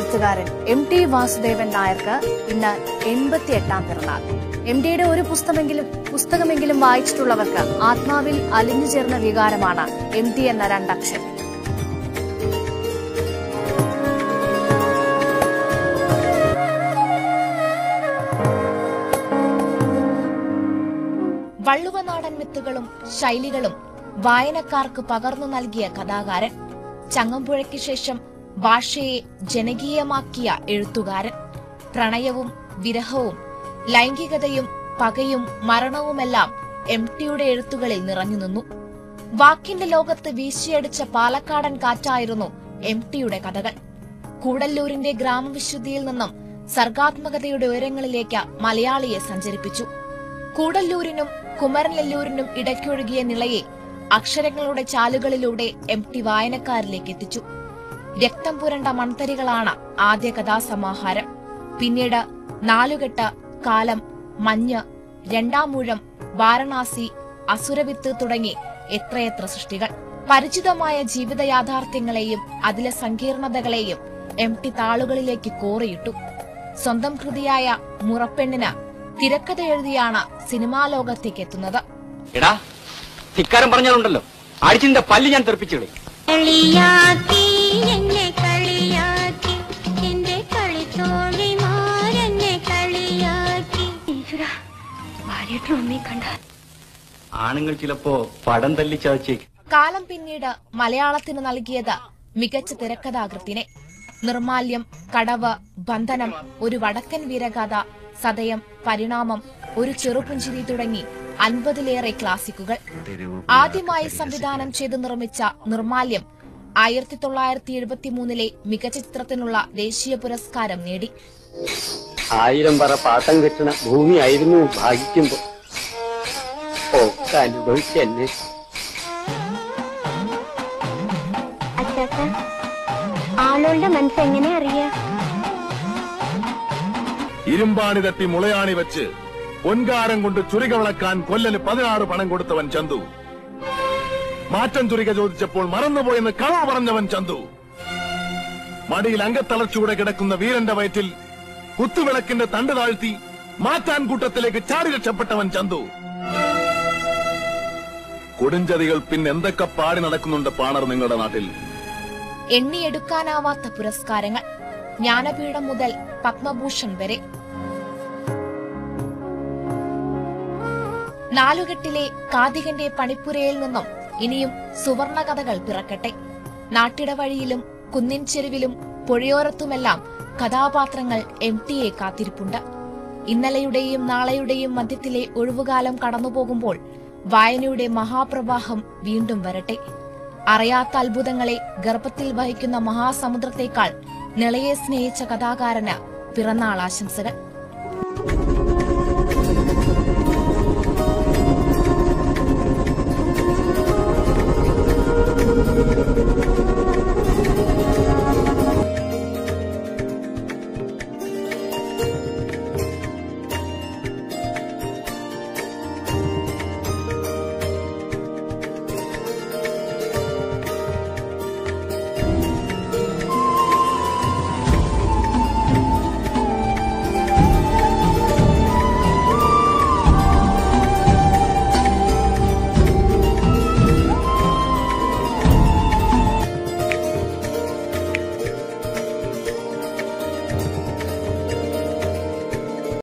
എഴുത്തുകാരൻ M T Vasudevan നായർക്ക് ഇന്ന് എൺപത്തിയെട്ടാം പിറന്നാൾ എം ടിയുടെ ഒരു പുസ്തകമെങ്കിലും പുസ്തകമെങ്കിലും വായിച്ചിട്ടുള്ളവർക്ക് ആത്മാവിൽ അലിഞ്ഞു ചേർന്ന വികാരമാണ് എം ടി എന്ന രണ്ടക്ഷരം വള്ളുവനാടൻ മിത്തുകളും ശൈലികളും വായനക്കാർക്ക് പകർന്നു നൽകിയ കഥാകാരൻ ചങ്ങമ്പുഴയ്ക്ക് ശേഷം ഭാഷയെ ജനകീയമാക്കിയ എഴുത്തുകാരൻ പ്രണയവും വിരഹവും ലൈംഗികതയും പകയും മരണവുമെല്ലാം എം ടിയുടെ എഴുത്തുകളിൽ നിറഞ്ഞു നിന്നു വാക്കിന്റെ ലോകത്ത് വീശിയടിച്ച പാലക്കാടൻ കാറ്റായിരുന്നു എം ടിയുടെ കഥകൾ കൂടല്ലൂരിന്റെ ഗ്രാമവിശുദ്ധിയിൽ നിന്നും സർഗാത്മകതയുടെ ഉയരങ്ങളിലേക്ക് മലയാളിയെ സഞ്ചരിപ്പിച്ചു കൂടല്ലൂരിനും കുമരനെല്ലൂരിനും ഇടയ്ക്കൊഴുകിയ നിളയെ അക്ഷരങ്ങളുടെ ചാലുകളിലൂടെ എം ടി വായനക്കാരിലേക്ക് എത്തിച്ചു രക്തം പുരണ്ട മൺതരികളാണ് ആദ്യ കഥാസമാഹാരം പിന്നീട് നാലുകെട്ട് കാലം മഞ്ഞ് രണ്ടാം മൂഴം വാരണാസി അസുരവിത്ത് തുടങ്ങി എത്രയെത്ര സൃഷ്ടികൾ പരിചിതമായ ജീവിത യാഥാർത്ഥ്യങ്ങളെയും അതിലെ സങ്കീർണതകളെയും എം ടി താളുകളിലേക്ക് കോറിയിട്ടു സ്വന്തം കൃതിയായ മുറപ്പെണ്ണിന് തിരക്കഥ എഴുതിയാണ് സിനിമാ ലോകത്തേക്ക് എത്തുന്നത് എടാ ധിക്കാരം പറഞ്ഞാലുണ്ടല്ലോ അടിച്ചിന്റെ പല്ല് ഞാൻ തെറിപ്പിച്ചു കളിയാക്കി എന്നെ കളിയാക്കി എന്റെ കളിത്തോഴിമാരെന്നെ കളിയാക്കി ഈശ്വര ഭാര്യയുടെ ഉമ്മയെ കണ്ട ആണുങ്ങൾ ചിലപ്പോ പടം തല്ലി ചതച്ചേക്ക് കാലം പിന്നീട് മലയാളത്തിന് നൽകിയത് മികച്ച തിരക്കഥാകൃത്തിനെ നിർമാല്യം കടവ് ബന്ധനം ഒരു വടക്കൻ വീരഗാഥ സതയം പരിണാമം ഒരു ചെറുപുഞ്ചിരി തുടങ്ങി അൻപതിലേറെ ക്ലാസിക്കുകൾ ആദ്യമായി സംവിധാനം ചെയ്ത് നിർമ്മിച്ച നിർമാല്യം ആയിരത്തി തൊള്ളായിരത്തി എഴുപത്തിമൂന്നിലെ മികച്ച ചിത്രത്തിനുള്ള ദേശീയ പുരസ്കാരം നേടി ആയിരം പറ പാട്ടം കെട്ടണ ഭൂമിയായിരുന്നു ഭാഗിക്കുമ്പോ ഒക്കെ അനുഭവിച്ചെന്നെ അച്ചാച്ച ആളുകളുടെ മനസ്സ് എങ്ങനെ അറിയാ ഇരുമ്പാണി തട്ടി മുളയാണി വെച്ച് പൊൻകാരം കൊണ്ട് ചുരിക വിളക്കാൻ കൊല്ലന് പതിനാറ് പണം കൊടുത്തവൻ ചന്തു മാറ്റം ചുരിക ചോദിച്ചപ്പോൾ മറന്നുപോയെന്ന് കളവ് പറഞ്ഞവൻ ചന്തു മടിയിൽ അങ്കത്തളർച്ചൂടെ കിടക്കുന്ന വീരന്റെ വയറ്റിൽ കുത്തുവിളക്കിന്റെ തണ്ട് താഴ്ത്തി മാറ്റാൻ കൂട്ടത്തിലേക്ക് ചാടി രക്ഷപ്പെട്ടവൻ ചന്തു കൊടുഞ്ചതികൾ പിന്നെ എന്തൊക്കെ പാടി നടക്കുന്നുണ്ട് പാണർ നിങ്ങളുടെ നാട്ടിൽ എണ്ണിയെടുക്കാനാവാത്ത പുരസ്കാരങ്ങൾ ജ്ഞാനപീഠം മുതൽ പത്മഭൂഷൺ വരെ നാലുകെട്ടിലെ കാതികന്റെ പണിപ്പുരയിൽ നിന്നും ഇനിയും സുവർണ കഥകൾ പിറക്കട്ടെ നാട്ടിട വഴിയിലും കുന്നിൻ ചെരുവിലും പുഴയോരത്തുമെല്ലാം കഥാപാത്രങ്ങൾ എം ടിയെ കാത്തിരിപ്പുണ്ട് ഇന്നലെയുടെയും നാളെയുടെയും മധ്യത്തിലെ ഒഴിവുകാലം കടന്നുപോകുമ്പോൾ വായനയുടെ മഹാപ്രവാഹം വീണ്ടും വരട്ടെ അറിയാത്ത അത്ഭുതങ്ങളെ ഗർഭത്തിൽ വഹിക്കുന്ന മഹാസമുദ്രത്തേക്കാൾ നിളയെ സ്നേഹിച്ച കഥാകാരന് പിറന്നാൾ ആശംസകൾ